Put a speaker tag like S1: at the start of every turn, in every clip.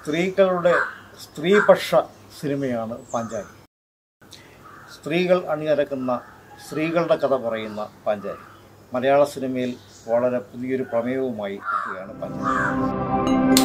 S1: സ്ത്രീകളുടെ സ്ത്രീപക്ഷ സിനിമയാണ് പാഞ്ചാലി സ്ത്രീകൾ അണിനിരക്കുന്ന സ്ത്രീകളുടെ കഥ പറയുന്ന പാഞ്ചാലി മലയാള സിനിമയിൽ വളരെ പുതിയൊരു പ്രമേയവുമായി എത്തുകയാണ് പാഞ്ചാലി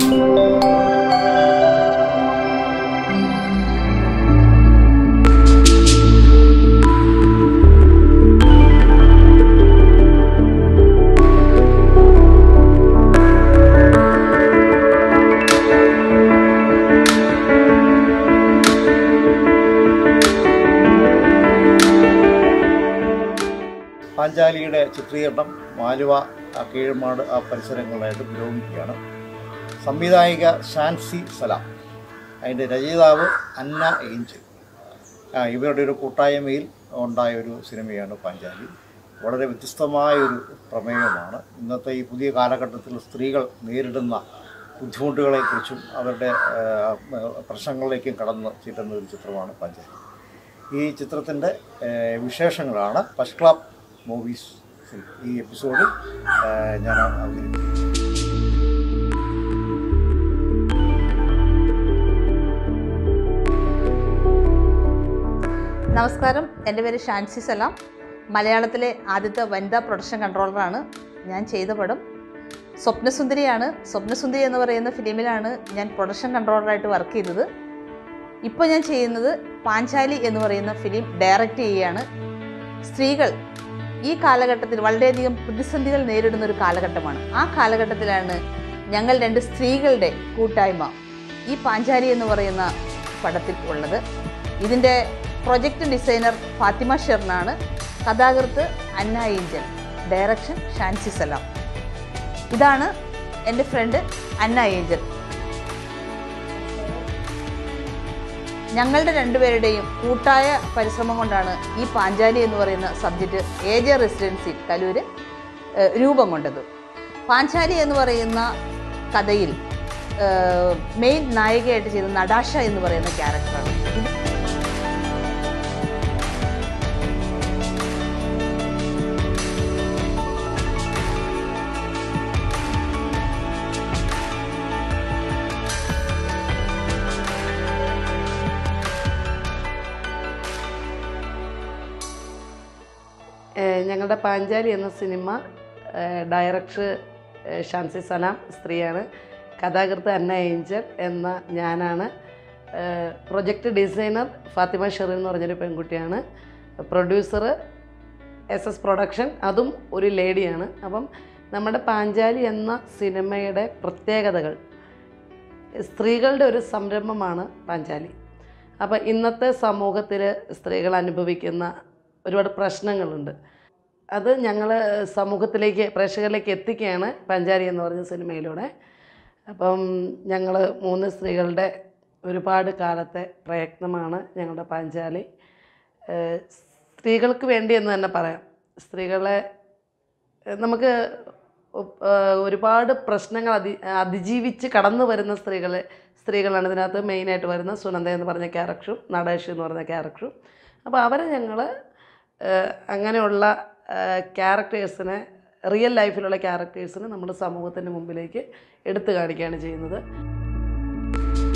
S1: പാഞ്ചാലിയുടെ ചിത്രീകരണം ആലുവ ആ കീഴ്മാട് ആ പരിസരങ്ങളിലായിട്ട് പുരോഗമിക്കുകയാണ് സംവിധായിക ഷാൻസി സലാം അതിൻ്റെ രചയിതാവ് അന്ന ഏഞ്ചൽ ആ, ഇവരുടെ ഒരു കൂട്ടായ്മയിൽ ഉണ്ടായ ഒരു സിനിമയാണ് പാഞ്ചാലി വളരെ വ്യത്യസ്തമായ ഒരു പ്രമേയമാണ് ഇന്നത്തെ ഈ പുതിയ കാലഘട്ടത്തിൽ സ്ത്രീകൾ നേരിടുന്ന ബുദ്ധിമുട്ടുകളെക്കുറിച്ചും അവരുടെ ആ, പ്രശ്നങ്ങളിലേക്കും കടന്ന് ചെല്ലുന്ന ഒരു ചിത്രമാണ് പാഞ്ചാലി ഈ ചിത്രത്തിൻ്റെ വിശേഷങ്ങളാണ് ഫസ്റ്റ് ക്ലാബ് മൂവീസ് ഈ എപ്പിസോഡിൽ ഏഹ്, ഞാൻ അവതരിപ്പിക്കും
S2: നമസ്കാരം എൻ്റെ പേര് ഷാൻസി സലാം മലയാളത്തിലെ ആദ്യത്തെ വനിതാ പ്രൊഡക്ഷൻ കൺട്രോളറാണ് ഞാൻ ചെയ്ത പടം സ്വപ്നസുന്ദരിയാണ് സ്വപ്നസുന്ദരി എന്ന് പറയുന്ന ഫിലിമിലാണ് ഞാൻ പ്രൊഡക്ഷൻ കൺട്രോളറായിട്ട് വർക്ക് ചെയ്തത് ഇപ്പോൾ ഞാൻ ചെയ്യുന്നത് പാഞ്ചാലി എന്ന് പറയുന്ന ഫിലിം ഡയറക്റ്റ് ചെയ്യുകയാണ് സ്ത്രീകൾ ഈ കാലഘട്ടത്തിൽ വളരെയധികം പ്രതിസന്ധികൾ നേരിടുന്ന ഒരു കാലഘട്ടമാണ് ആ കാലഘട്ടത്തിലാണ് ഞങ്ങൾ രണ്ട് സ്ത്രീകളുടെ കൂട്ടായ്മ ഈ പാഞ്ചാലി എന്ന് പറയുന്ന പടത്തിൽ ഉള്ളത് ഇതിൻ്റെ പ്രൊജക്ട് ഡിസൈനർ ഫാത്തിമ ഷെറിനാണ് കഥാകൃത്ത് അന്ന ഏഞ്ചൽ ഡയറക്ഷൻ ഷാൻസി സലാം ഇതാണ് എൻ്റെ ഫ്രണ്ട് അന്ന ഏഞ്ചൽ ഞങ്ങളുടെ രണ്ടുപേരുടെയും കൂട്ടായ പരിശ്രമം കൊണ്ടാണ് ഈ പാഞ്ചാലി എന്ന് പറയുന്ന subject A J residency Kaloor ഏഹ്, രൂപം കൊണ്ടത് പാഞ്ചാലി എന്ന് പറയുന്ന കഥയിൽ ഏഹ്, മെയിൻ നായികയായിട്ട് ചെയ്ത നടാഷ എന്ന് പറയുന്ന ക്യാരക്ടറാണ് ഇത്
S3: ഏഹ് ഞങ്ങളുടെ പാഞ്ചാലി എന്ന സിനിമ ഏഹ് ഡയറക്ടർ ഏഹ് ഷാൻസി സലാം സ്ത്രീയാണ് കഥാകൃത്ത് അന്ന ഏഞ്ചൽ എന്ന ഞാനാണ് ഏഹ് പ്രൊജക്ട് ഡിസൈനർ ഫാത്തിമ ഷെറിൻ എന്ന് പറഞ്ഞൊരു പെൺകുട്ടിയാണ് പ്രൊഡ്യൂസർ എസ് എസ് പ്രൊഡക്ഷൻ അതും ഒരു ലേഡിയാണ് അപ്പം നമ്മുടെ പാഞ്ചാലി എന്ന സിനിമയുടെ പ്രത്യേകതകൾ സ്ത്രീകളുടെ ഒരു സംരംഭമാണ് പാഞ്ചാലി അപ്പോൾ ഇന്നത്തെ സമൂഹത്തിൽ സ്ത്രീകൾ അനുഭവിക്കുന്ന ഒരുപാട് പ്രശ്നങ്ങളുണ്ട് അത് ഞങ്ങൾ സമൂഹത്തിലേക്ക് പ്രേക്ഷകരിലേക്ക് എത്തിക്കുകയാണ് പാഞ്ചാലി എന്ന് പറഞ്ഞ സിനിമയിലൂടെ അപ്പം ഞങ്ങൾ മൂന്ന് സ്ത്രീകളുടെ ഒരുപാട് കാലത്തെ പ്രയത്നമാണ് ഞങ്ങളുടെ പാഞ്ചാലി ഏഹ് സ്ത്രീകൾക്ക് വേണ്ടി എന്ന് തന്നെ പറയാം സ്ത്രീകളെ ഏഹ് നമുക്ക് ഉപ്പ് ഏഹ് ഒരുപാട് പ്രശ്നങ്ങൾ അതി അതിജീവിച്ച് കടന്നു വരുന്ന സ്ത്രീകൾ സ്ത്രീകളാണ് ഇതിനകത്ത് മെയിനായിട്ട് വരുന്ന സുനന്ദ എന്ന് പറഞ്ഞ ക്യാരക്ടറും നടേഷ് എന്ന് പറഞ്ഞ ക്യാരക്ടറും അപ്പോൾ അവരെ ഞങ്ങൾ അങ്ങനെയുള്ള ക്യാരക്ടേഴ്സിനെ റിയൽ ലൈഫിലുള്ള ക്യാരക്ടേഴ്സിനെ നമ്മൾ സമൂഹത്തിൻ്റെ മുമ്പിലേക്ക് എടുത്തു കാണിക്കുകയാണ് ചെയ്യുന്നത്